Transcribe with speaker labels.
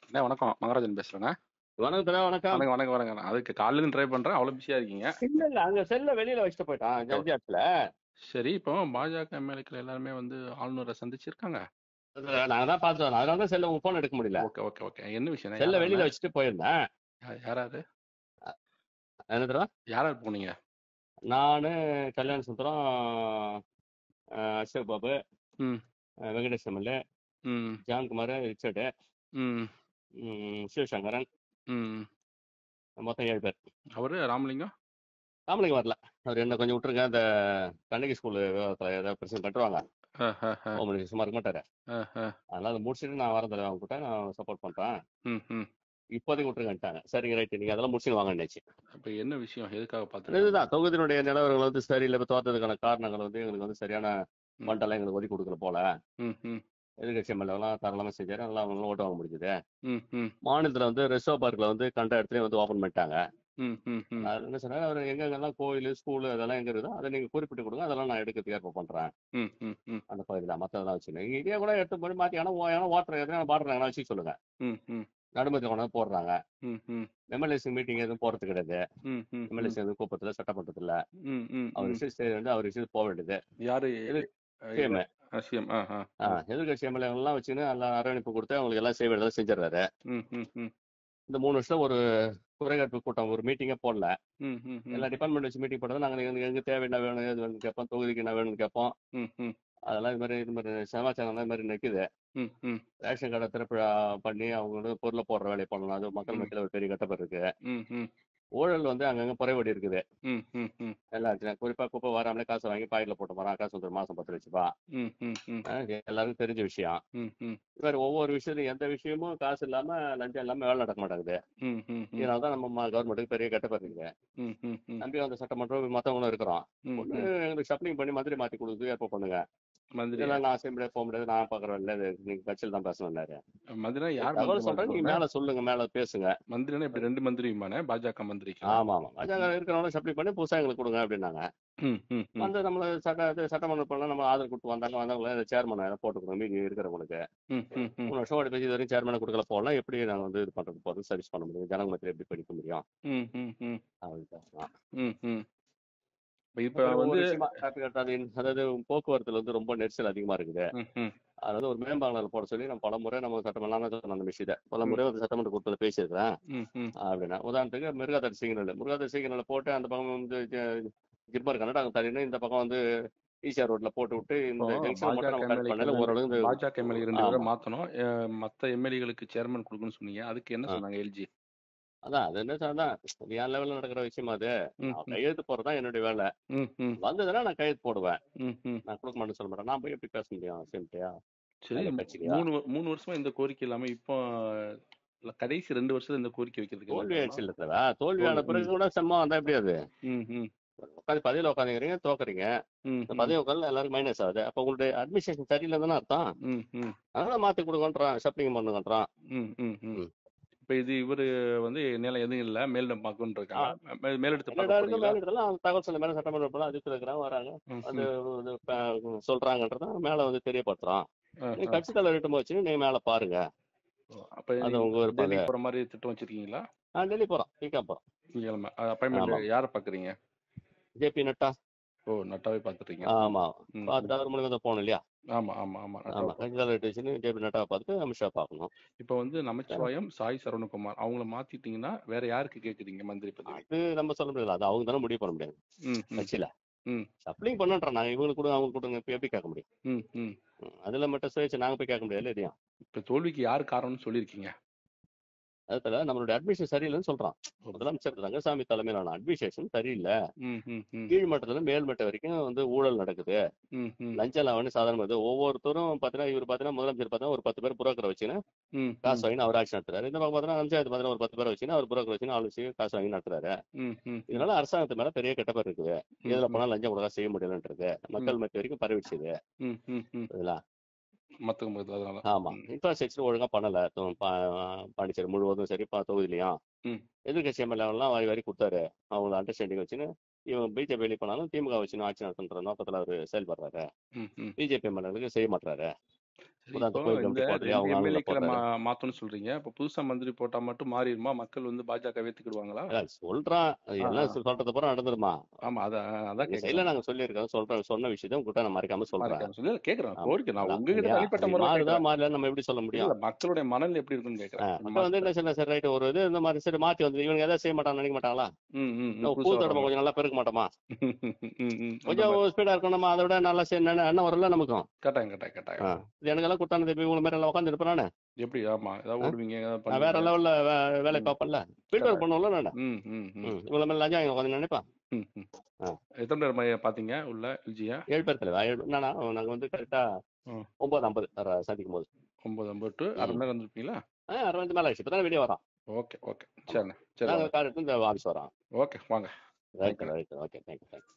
Speaker 1: அண்ணே வணக்கம் மகராஜன் பேசுறேண்ணே
Speaker 2: வணக்கம் தடா வணக்கம்
Speaker 1: வணக்கம் வணக்கம் வணக்கம் அதுக்கு காலையில ட்ரை பண்றேன் அவ்வளவு பிஸியா இருக்கீங்க
Speaker 2: இல்ல இல்ல அங்க செல்ல வெளியில வச்சுட்டு போயிட்டான் ஜட்ஜாட்ல
Speaker 1: சரி இப்போ பாஜக எம்எல்ஏக்கள் எல்லாருமே வந்து ஆளுநரை சந்திச்சிருக்காங்க
Speaker 2: நாங்க தான் பார்த்தோம் அதனால தான் செல்ல உங்க போன் எடுக்க முடியல
Speaker 1: ஓகே ஓகே ஓகே என்ன விஷயம்
Speaker 2: செல்ல வெளியில வச்சுட்டு போயிருந்தேன்
Speaker 1: யாராரு
Speaker 2: என்ன தடா
Speaker 1: யாராரு போனீங்க
Speaker 2: நானு கல்யாண சுந்தரம் அஹ், அசோக் பாபு
Speaker 1: ம்.
Speaker 2: அஹ், வெங்கடேஷ் எம்எல்ஏ
Speaker 1: ம்
Speaker 2: ஜான்குமார் ரிச்சர்டு
Speaker 1: ம்
Speaker 2: ம், சிவசங்கரன்
Speaker 1: ம்
Speaker 2: மொத்தம் ஏழு பேர்
Speaker 1: அவரு ராமலிங்கம்
Speaker 2: ராமலிங்கம் வரல அவர் என்ன கொஞ்சம் விட்டுருங்க இந்த கண்ணகி ஸ்கூல் விவகாரத்தில் ஏதாவது பிரச்சனை கட்டுவாங்க
Speaker 1: அஹ், அஹ், அஹ்,
Speaker 2: ஹோம் மினிஸ்டர் சும்மா இருக்க மாட்டாரு
Speaker 1: அஹ், அஹ்.
Speaker 2: அதனால அதை முடிச்சுட்டு நான் வரதில்லை அவங்க கிட்ட நான் சப்போர்ட் பண்றேன்
Speaker 1: ம் ம்
Speaker 2: இப்போதைக்கு விட்டுருங்கன்ட்டாங்க சரிங்க ரைட்டு நீங்க அதெல்லாம் முடிச்சுட்டு வாங்க நினைச்சு
Speaker 1: அப்ப என்ன விஷயம் எதுக்காக பார்த்து
Speaker 2: இதுதான் தொகுதியினுடைய நிலவரங்கள் வந்து சரியில்லை இப்போ தோற்றதுக்கான காரணங்கள் வந்து எங்களுக்கு வந்து சரியான
Speaker 1: ம்.
Speaker 2: ஃபண்டெல்லாம் எங்களுக்கு ஒதுக்கி கொடுக்கல போல
Speaker 1: ம் ம்
Speaker 2: எதிர்கட்சி எம்எல்ஏலாம் தாராளமாக செஞ்சாரு நல்லா அவங்களும் ஓட்டு வாங்க முடிஞ்சது
Speaker 1: ம் ம்
Speaker 2: மாநிலத்தில் வந்து ரிசர்வ் பார்க்கில் வந்து கண்ட இடத்துலயும் வந்து ஓப்பன் பண்ணிட்டாங்க
Speaker 1: ம் ம் ம்
Speaker 2: அது என்ன சொன்னாரு அவர் எங்கெங்கெல்லாம் கோயில் ஸ்கூல் அதெல்லாம் எங்க இருக்குதோ அதை நீங்க குறிப்பிட்டு கொடுங்க அதெல்லாம் நான் எடுக்கிறதுக்கு ஏற்பாடு பண்றேன்
Speaker 1: ம் ம் ம்
Speaker 2: அந்த பகுதியில் மற்றதெல்லாம் வச்சு நீங்க இதே கூட எடுத்து போய் மாற்றி ஆனால் ஏன்னா ஓட்டுற எதுனா பாடுறாங்க வச்சு சொல்லுங்க
Speaker 1: ம் ம்
Speaker 2: நடுமதி கொண்டு வந்து போடுறாங்க
Speaker 1: ம் ம்
Speaker 2: எம்எல்ஏசி மீட்டிங் எதுவும் போறது கிடையாது
Speaker 1: ம் ம்
Speaker 2: எம்எல்ஏசி எதுவும் கூப்பத்தில் சட்டமன்றத்தில்
Speaker 1: ம் ம்
Speaker 2: அவர்
Speaker 1: ம்
Speaker 2: விஷயம் வந்து அவர் விஷயம் போக வேண்டியது
Speaker 1: யாரு
Speaker 2: இது
Speaker 1: அஹ்,
Speaker 2: சிஎம்
Speaker 1: சிஎம் ஆ ஆ
Speaker 2: ஆ எதிர்கட்சி எம்எல்ஏ எல்லாம் வச்சுன்னு எல்லாம் அரவணைப்பு கொடுத்து அவங்களுக்கு எல்லாம் செய்ய வேண்டியதெல்லாம் செஞ்சிடறாரு
Speaker 1: ம் ம் ம்
Speaker 2: இந்த மூணு வருஷம் ஒரு குறைகாட்பு கூட்டம் ஒரு மீட்டிங்கே போடல
Speaker 1: ம் ம் ம்
Speaker 2: எல்லா டிபார்ட்மெண்ட் வச்சு மீட்டிங் போட்டது நாங்கள் எங்க எங்க தேவை என்ன வேணும் எது வேணும்னு கேட்போம் தொகுதிக்கு என்ன வேணும்னு கேட்போம்
Speaker 1: ம் ம்
Speaker 2: அதெல்லாம் இது மாதிரி இது மாதிரி சமாச்சாரம் இது மாதிரி நிற்குது
Speaker 1: ம் ம்
Speaker 2: ரேஷன் கார்டை திறப்பு பண்ணி அவங்க வந்து பொருளை போடுற வேலையை பண்ணணும் அது மக்கள்
Speaker 1: ம்.
Speaker 2: மத்தியில் ஒரு பெரிய கட்டப்பர் இருக்கு
Speaker 1: ம் ம்
Speaker 2: ஊழல் வந்து அங்கங்க குறைபாடு இருக்குது
Speaker 1: ம் ம் ம்
Speaker 2: எல்லாம் ஆச்சுன்னா குறிப்பா குப்பை வராமலே காசு வாங்கி பாக்கெட்ல போட்டு போறான் காசு வந்து ஒரு மாசம் பத்து லட்சம்
Speaker 1: ம் ம் ம்
Speaker 2: ரூபாய் எல்லாருக்கும் தெரிஞ்ச விஷயம்
Speaker 1: ம் ம்
Speaker 2: இது மாதிரி ஒவ்வொரு விஷயத்தையும் எந்த விஷயமும் காசு இல்லாம லஞ்சம் இல்லாம வேலை நடக்க மாட்டேங்குது
Speaker 1: ம் ம் ம்
Speaker 2: இதனால தான் நம்ம கவர்மெண்ட்டுக்கு பெரிய கட்டப்பர் இருக்குது
Speaker 1: ம் ம் ம்
Speaker 2: நம்பி அந்த சட்டமன்றம் மத்தவங்களும் இருக்கிறோம்
Speaker 1: ம்
Speaker 2: ஒண்ணு
Speaker 1: ம்
Speaker 2: எங்களுக்கு ஷப்ளிங் பண்ணி மந்திரி மாத்தி கொடுத்து ஏற்ப பண்ணுங்க
Speaker 1: மந்திரி
Speaker 2: இதெல்லாம் நான் செய்ய முடியாது போக முடியாது நான் பாக்குறேன் இல்ல இது நீங்க கட்சியில் தான் பேசணும்னாரு
Speaker 1: மந்திரினா யார்
Speaker 2: தகவல்
Speaker 1: மந்திரி
Speaker 2: சொல்றேன் நீங்க
Speaker 1: சொல்றேன்
Speaker 2: மேல சொல்லுங்க மேல பேசுங்க
Speaker 1: மந்திரினா இப்படி ரெண்டு மந்திரியுமானே பாஜக மந்திரிக்கு
Speaker 2: ஆமா ஆமா அஜாங்க இருக்கிறவங்க ஷப்ளிங் பண்ணி புதுசா எங்களுக்கு கொடுங்க அப்படின்னாங்க
Speaker 1: ம் ம் ம்
Speaker 2: வந்து நம்மள சட்ட இது சட்டமன்றம் பண்ண நம்ம ஆதரவு கொடுத்து வந்தாங்க வந்தவங்கள சேர்மன் போட்டு கொடுங்க மீதி இருக்கிறவங்களுக்கு
Speaker 1: ம் ம் ம்
Speaker 2: மூணு வருஷம் ஓடி பேசி இது வரைக்கும் சேர்மனை கொடுக்கல போகலாம் எப்படி நாங்க வந்து இது பண்றது போறது சர்வீஸ் பண்ண முடியும் ஜனங்க மத்தியில் எப்படி படிக்க முடியும்
Speaker 1: ம் ம் ம்
Speaker 2: அப்படின்னு பேசலாம்
Speaker 1: ம் ம் இப்ப இப்ப
Speaker 2: அப்புறம்
Speaker 1: வந்து
Speaker 2: ஒரு விஷயமா traffic light அது அதாவது போக்குவரத்துல வந்து ரொம்ப நெரிசல் அதிகமா இருக்குது
Speaker 1: ம் ம்
Speaker 2: அதாவது ஒரு மேம்பாலம் போட சொல்லி நம்ம பல முறை நம்ம சட்டமன்றம் நான் சொன்ன அந்த விஷயத்தை பல முறை வந்து சட்டமன்ற கூட்டத்தில் பேசியிருக்கிறேன்
Speaker 1: ம் ம்
Speaker 2: அப்படின்னா உதாரணத்துக்கு மிருகாதாரி சிக்னல் மிருகாதாரி சிக்னல் போட்டு அந்த பக்கம் வந்து ஜிப்மர் கன்னடா அங்கே தள்ளினு இந்த பக்கம் வந்து ஈசிஆர் ரோட்ல போட்டு விட்டு இந்த
Speaker 1: இப்போ
Speaker 2: ஜங்ஷன் மட்டும்
Speaker 1: பாஜக
Speaker 2: நம்ம கட் பண்ணல
Speaker 1: எம்எல்ஏக்கள்
Speaker 2: ஓரளவு இந்த
Speaker 1: பாஜக எம்எல்ஏ ரெண்டு பேரை
Speaker 2: ஆமா
Speaker 1: மாத்தணும் அஹ், மத்த எம்எல்ஏகளுக்கு சேர்மன் கொடுக்கணும்னு சொன்னீங்க அதுக்கு என்ன
Speaker 2: ஆ.
Speaker 1: சொன்னாங்க எல்ஜி
Speaker 2: அதான் அது என்ன அதான் என் லெவல்ல நடக்கிற விஷயமா அது
Speaker 1: ம்
Speaker 2: நான்
Speaker 1: ம்
Speaker 2: கையெழுத்து போறதுதான் என்னுடைய வேலை
Speaker 1: ம் ம்
Speaker 2: வந்ததுன்னா நான் கையெழுத்து போடுவேன்
Speaker 1: ம் ம்
Speaker 2: நான் கொடுக்க மாட்டேன்னு சொல்ல மாட்டேன் நான் போய் எப்படி பேச முடியும் சிம்பியா
Speaker 1: சரி
Speaker 2: நல்ல
Speaker 1: மூ-
Speaker 2: கட்சியா
Speaker 1: மூணு வ- மூணு வருஷமா இந்த கோரிக்கை இல்லாம இப்போ இல்ல, கடைசி ரெண்டு வருஷத்துல இந்த கோரிக்கை வைக்கிறதுக்கு என்ன
Speaker 2: தோல்வி
Speaker 1: காரணம்
Speaker 2: ஆயிடுச்சு இல்ல தவிர தோல்வியான
Speaker 1: தோல்வி ம்
Speaker 2: பிறகு கூட செம்மா வந்தா எப்படி அது
Speaker 1: ம் ம்
Speaker 2: உட்காந்து பதவியில உட்காந்துக்கிறீங்க தோக்குறீங்க
Speaker 1: ம்
Speaker 2: இந்த
Speaker 1: ம்
Speaker 2: பதவி உட்காந்து எல்லாருக்கும் மைனஸ் ஆகுது அப்ப உங்களுடைய அட்மினிஸ்ட்ரேஷன் சரியில்லை தானே அர்த்தம்
Speaker 1: ம் ம்
Speaker 2: அதனால மாத்தி கொடுங்கன்றான் ஷப்பிங் பண்ணுங்கன்றான்
Speaker 1: ம் ம் ம்
Speaker 2: ம்.
Speaker 1: இப்ப இது இவரு வந்து நிலம் எதுவும் இல்ல மேலிடம் பார்க்கணும்னு
Speaker 2: ஆ,
Speaker 1: இருக்காங்க மே- மேலெடுத்து
Speaker 2: எல்லா
Speaker 1: பார்க்க
Speaker 2: இடத்துக்கும்
Speaker 1: போறீங்களா
Speaker 2: மேல இடத்துல அந்த தகவல் சொல்ல மேல சட்டமன்ற போல அதிர்ச்சி இருக்கிறாங்க வராங்க
Speaker 1: ம்
Speaker 2: அது
Speaker 1: ம்
Speaker 2: இது ப- சொல்றாங்கன்றத மேல வந்து தெரியப்படுத்துறான்
Speaker 1: ஆ,
Speaker 2: நீங்க
Speaker 1: ஆ.
Speaker 2: கட்சி தலைவர் இட்டு வச்சு நீங்க மேல பாருங்க
Speaker 1: ஓ, அப்ப
Speaker 2: அது
Speaker 1: நீங்க
Speaker 2: உங்க விருப்பம் அது
Speaker 1: டெல்லி போற மாதிரி திட்டம் வச்சிருக்கீங்களா
Speaker 2: நான் டெல்லி போறோம் பிகா போறோம்
Speaker 1: திங்கக்கிழமை அப்பாயின்மெண்ட்
Speaker 2: ஆமா
Speaker 1: யாரை பாக்குறீங்க
Speaker 2: ஜேபி நட்டா
Speaker 1: ஓ நட்டாவே பாத்துட்டீங்க
Speaker 2: ஆமா
Speaker 1: ம் ம்
Speaker 2: பார்த்துட்டு அவர் மூலியமா தான் போகணும் இல்லையா
Speaker 1: ஆமா ஆமா ஆமா நட்டாவை
Speaker 2: ஆமா கட்சி தலைவர் இட்டு வச்சு ஜேபி நட்டாவை பார்த்துட்டு அமித்ஷா பார்க்கணும்
Speaker 1: இப்ப வந்து நமச்சிவாயம் சாய் சரவணகுமார் அவங்கள மாத்திட்டீங்கன்னா வேற யாருக்கு கேக்குறீங்க மந்திரி பதவி
Speaker 2: அது நம்ம சொல்ல முடியாது அது அவங்க தானே முடிவு பண்ண முடியாது
Speaker 1: ம் ம்
Speaker 2: கட்சியில
Speaker 1: ம்
Speaker 2: சப்ளிங் பண்ணுன்றோம் நாங்க இவங்களுக்கு கூட அவங்க கொடுங்க இப்ப எப்படி கேட்க முடியும்
Speaker 1: ம் ம்
Speaker 2: ம், அதுல மட்டும் சுயேட்சை நாங்க போய் கேட்க முடியாது எதையும்
Speaker 1: இப்ப தோல்விக்கு யார் காரணம்னு சொல்லியிருக்கீங்க
Speaker 2: அதுல நம்மளுடைய அட்மிஷன் சரியில்லைன்னு சொல்றான்
Speaker 1: ஓ.
Speaker 2: முதலமைச்சர் ரங்கசாமி தலைமையிலான அட்மினிஸ்ட்ரேஷன் சரியில்லை
Speaker 1: ம் ம் ம்
Speaker 2: கீழ் மட்டத்துல மேல் மட்டம் வரைக்கும் வந்து ஊழல் நடக்குது
Speaker 1: ம் ம்
Speaker 2: லஞ்ச லாவணி சாதாரண இது ஒவ்வொருத்தரும் பாத்தீங்கன்னா இவர் பாத்தீங்கன்னா முதலமைச்சர் பாத்தீங்கன்னா ஒரு பத்து பேர் புரோக்கரை வச்சுன்னு
Speaker 1: ம்
Speaker 2: காசு வாங்கி அவர் ஆட்சி நடத்துறாரு இந்த பக்கம் பாத்தீங்கன்னா பஞ்சாயத்து பாத்தீங்கன்னா ஒரு பத்து பேரை வச்சுன்னு அவர் புரோக்கர் வச்சுன்னு ஆள் வச்சு காசு வாங்கி நடத்துறாரு
Speaker 1: ம் ம்
Speaker 2: இதனால அரசாங்கத்து மேல பெரிய கெட்ட பேர் இருக்குது
Speaker 1: ம்
Speaker 2: எதுல
Speaker 1: ம்
Speaker 2: போனா லஞ்சம் கொடுக்க செய்ய முடியலன்றது மக்கள் மத்திய வரைக்கும் பரவிடுச்சு இது
Speaker 1: ம் ம் ம்
Speaker 2: இதெல்லாம்
Speaker 1: மத்தவங்க மத்த- அதனால
Speaker 2: ஆமா
Speaker 1: ம்
Speaker 2: இன்ஃப்ராஸ்ட்ரக்சர் ஒழுங்கா பண்ணல தொ- பா- பாண்டிச்சேரி முழுவதும் சரி பா- தொகுதியிலையும்
Speaker 1: ம்
Speaker 2: எதிர்கட்சி எம்எல்ஏ எல்லாம் வாரி வாரி கொடுத்தாரு அவங்க அண்டர்ஸ்டாண்டிங் வச்சுன்னு இவங்க பிஜேபி வெளியே போனாலும் திமுக வச்சுன்னு ஆட்சி நடத்துன்ற நோக்கத்துல அவர் செயல்படுறாரு
Speaker 1: ம் ம்
Speaker 2: பிஜேபி எம்எல்ஏகளுக்கு செய்ய மாட்டாரு புது அந்த
Speaker 1: இப்போ
Speaker 2: கோயில்
Speaker 1: இந்த
Speaker 2: கமிட்டி போடுறது
Speaker 1: ரெண்டு
Speaker 2: அவங்க ஆளுங்களை
Speaker 1: எம்எல்ஏக்களை
Speaker 2: போடுறாரு
Speaker 1: மா மாத்தணும்னு சொல்றீங்க இப்போ புதுசா மந்திரி போட்டா மட்டும் மாறிடுமா மக்கள் வந்து பாஜக ஏத்துக்கிடுவாங்களா
Speaker 2: அதான் சொல்றான் அது
Speaker 1: ஆ,
Speaker 2: எல்லாம்
Speaker 1: ஆ.
Speaker 2: சொல்றது அப்புறம் நடந்துருமா
Speaker 1: ஆமா அதான் அதான்
Speaker 2: எங்க
Speaker 1: கேக்குறேன்
Speaker 2: சைடுல நாங்க சொல்லியிருக்கோம் சொல்றோம் சொன்ன விஷயத்த உங்ககிட்ட நான் மறைக்காம சொல்றேன்
Speaker 1: மறைக்காம சொல்லி இல்ல, கேக்குறேன்
Speaker 2: ஆமா
Speaker 1: கோரிக்கை நான்
Speaker 2: அதான்
Speaker 1: உங்ககிட்ட
Speaker 2: இல்லையா
Speaker 1: தனிப்பட்ட
Speaker 2: அது
Speaker 1: முறையில
Speaker 2: மாறுதா
Speaker 1: கேக்குறேன்
Speaker 2: மாறலன்னு நம்ம எப்படி சொல்ல முடியும்
Speaker 1: இல்ல மக்களுடைய மனநிலை எப்படி இருக்குன்னு
Speaker 2: ஆ,
Speaker 1: கேக்குறேன்
Speaker 2: மக்கள் வந்து
Speaker 1: மத்த
Speaker 2: என்ன சொல்ல சரி ரைட் ஒரு இது இந்த மாதிரி சரி மாத்தி வந்து இவங்க எதாவது செய்ய மாட்டாங்க நினைக்க மாட்டாங்களா
Speaker 1: ம் ம் ம்,
Speaker 2: இன்னும்
Speaker 1: புதுசா
Speaker 2: பூ தடவை
Speaker 1: வரவங்க
Speaker 2: கொஞ்சம் நல்லா பெருக்க மாட்டோமா
Speaker 1: ம், ம், ம், அந்த
Speaker 2: கொஞ்சம்
Speaker 1: மாதிரி
Speaker 2: ஸ்பீடா இருக்கும் நம்ம அதை விட நல்லா செய்ய எண்ணம் வரல நமக்கும்
Speaker 1: கட்டாயம் கட்டாயம்
Speaker 2: ஆ.
Speaker 1: கட்டாயம்
Speaker 2: இது எனக்கெல்லாம் கொடுத்தானது இப்போ இவங்க மாதிரி எல்லாம் உட்காந்து இருப்பேன் நானு
Speaker 1: எப்படி ஆமா ஏதாவது
Speaker 2: ஆ?
Speaker 1: ஓடுவீங்க ஏதாவது
Speaker 2: நான் வேற
Speaker 1: பண்ணுவீங்க
Speaker 2: லெவல்ல வேலை
Speaker 1: ம்
Speaker 2: பார்ப்பேன்ல ஃபீல்ட் ஒர்க்
Speaker 1: கட்டாயம்
Speaker 2: பண்ணுவோம்ல நான்
Speaker 1: ம் ம் ம்
Speaker 2: ம் இவ்வளவு மேல லஞ்சம் வாங்கி உட்காந்து நினைப்பேன்
Speaker 1: ம் ம்
Speaker 2: ஆ.
Speaker 1: எத்தனை பேர் மைய பாத்தீங்க உள்ள எல்ஜியா
Speaker 2: ஏழு பேர் தலைவா ஏழு என்னன்னா நாங்க வந்து கரெக்டா
Speaker 1: ம்
Speaker 2: ஒன்பது ஐம்பது சந்திக்கும் போது
Speaker 1: ஒன்பது ஐம்பது டு அரை
Speaker 2: ம்
Speaker 1: மணி நேரம் வந்திருப்பீங்களா
Speaker 2: ஆ அறுபது மேல ஆயிடுச்சு இப்போ தான் வெளியே வரோம்
Speaker 1: ஓகே ஓகே சரிண்ணே சரி
Speaker 2: நாங்க
Speaker 1: வாங்க
Speaker 2: கார் எடுத்து இந்த ஆஃபீஸ் வரோம்
Speaker 1: ஓகே வாங்க
Speaker 2: right
Speaker 1: thank you
Speaker 2: right okay thank you thank you